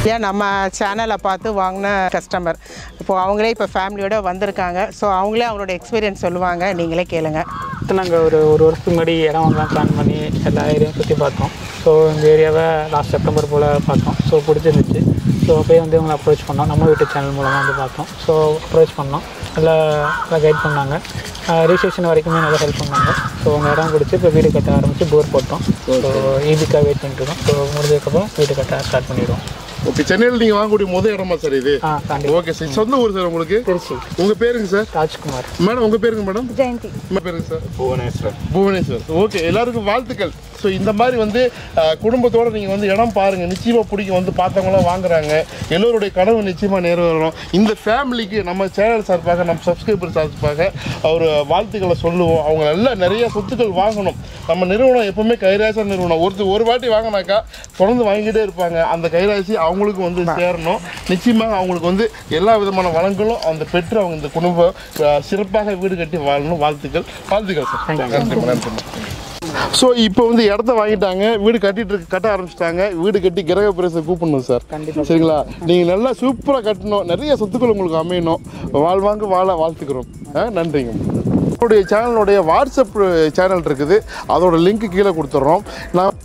ஏன் நம்ம சேனலை பார்த்து வாங்கின கஸ்டமர் இப்போது அவங்களே இப்போ ஃபேமிலியோட வந்திருக்காங்க ஸோ அவங்களே அவங்களோட எக்ஸ்பீரியன்ஸ் சொல்லுவாங்க நீங்களே கேளுங்க நாங்கள் ஒரு ஒரு வருஷத்துக்கு முன்னாடி இடம் வாங்கலாம் பிளான் பண்ணி எல்லா ஏரியாவும் சுற்றி பார்த்தோம் ஸோ இந்த ஏரியாவை லாஸ்ட் செப்டம்பர் போல் பார்த்தோம் ஸோ பிடிச்சிருந்துச்சு ஸோ போய் வந்து இவங்களை அப்ரோச் பண்ணோம் நம்ம வீட்டு சேனல் மூலமாக வந்து பார்த்தோம் ஸோ அப்ரோச் பண்ணோம் நல்லா நல்லா கைட் பண்ணாங்க ரிஜிஸ்ட்ரேஷன் வரைக்குமே நல்லா ஹெல்ப் பண்ணாங்க ஸோ உங்கள் இடம் பிடிச்சி இப்போ வீடு கட்ட ஆரம்பித்து போர் போட்டோம் ஸோ ஈபிக்காக வெயிட் பண்ணிட்டு இருக்கோம் ஸோ முடிஞ்சதுக்கப்புறம் வீடு கட்ட ஸ்டார்ட் பண்ணிடுவோம் ஓகே சென்னையில் நீங்கள் வாங்கக்கூடிய முதல் இடமா சார் இது ஆ கண்டிப்பாக ஓகே சார் சொந்த ஊர் சார் உங்களுக்கு திருச்சி உங்கள் பேருங்க சார் ராஜ்குமார் மேடம் உங்கள் பேருங்க மேடம் ஜெயந்தி உங்கள் பேருங்க சார் புவனேஸ்வர் புவனேஸ்வர் ஓகே எல்லாருக்கும் வாழ்த்துக்கள் ஸோ இந்த மாதிரி வந்து அஹ், குடும்பத்தோட நீங்கள் வந்து இடம் பாருங்க நிச்சயமாக பிடிக்கும் வந்து பார்த்தவங்களாம் வாங்குறாங்க எல்லோருடைய கனவு நிச்சயமாக நிறைவேறும் இந்த ஃபேமிலிக்கு நம்ம சேனல் சார்பாக நம்ம சப்ஸ்கிரைபர் சார்பாக ஒரு வாழ்த்துக்களை சொல்லுவோம் அவங்க நல்லா நிறைய சொத்துக்கள் வாங்கணும் நம்ம நிறுவனம் எப்பவுமே கைராசி நிறுவனம் ஒருத்தர் ஒரு வாட்டி வாங்கினாக்கா தொடர்ந்து வாங்கிட்டே இருப்பாங்க அந்த கைராசி அவங்களுக்கு வந்து சேரணும் நிச்சயமாக அவங்களுக்கு வந்து எல்லா விதமான வளங்களும் அந்த பெற்று அவங்க இந்த குடும்பம் அஹ், சிறப்பாக வீடு கட்டி வாழணும் வாழ்த்துக்கள் வாழ்த்துக்கள் சார் நன்றி நன்றி ஸோ இப்போ வந்து இடத்த வாங்கிட்டாங்க வீடு கட்டிட்டு இருக்கு- கட்ட ஆரம்பிச்சிட்டாங்க வீடு கட்டி கிரக பிரேச கூப்பிடணும் சார் சரிங்களா நீங்கள் நல்லா சூப்பராக கட்டணும் நிறைய சொத்துக்கள் உங்களுக்கு அமையணும் வாழ்வாங்க வாழ வாழ்த்துக்கிறோம் ஆ, நன்றிங்க நம்மளுடைய சேனலுடைய வாட்ஸ்அப் சேனல் இருக்குது அதோட லிங்க் கீழே கொடுத்துட்றோம் நான்